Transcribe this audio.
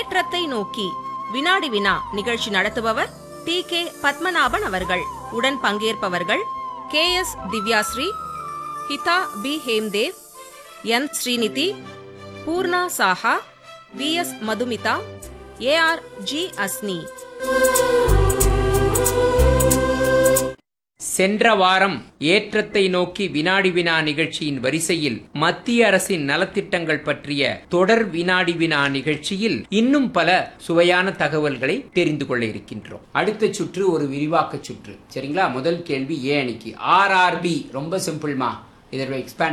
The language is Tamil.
ஏற்றத்தை நோக்கி வினாடி வினா நிகழ்ச்சி நடத்துபவர் டி கே பத்மநாபன் அவர்கள் உடன் பங்கேற்பவர்கள் K S Divyashree Hitha P Hemdev N Srinidhi Poorna Saha V S Madhumitha A R G Asni சென்ற வாரம் ஏற்றத்தை நோக்கி வினாடி வினா நிகழ்ச்சியின் வரிசையில் மத்திய அரசின் நலத்திட்டங்கள் பற்றிய தொடர் வினாடி வினா நிகழ்ச்சியில் இன்னும் பல சுவையான தகவல்களை தெரிந்து கொள்ள இருக்கின்றோம் அடுத்த சுற்று ஒரு விரிவாக்க சுற்று சரிங்களா முதல் கேள்வி ஏ அணிக்கு ஆர்ஆர்பி ரொம்ப சிம்பிள்மா இதோட எக்ஸ்பேண்ட்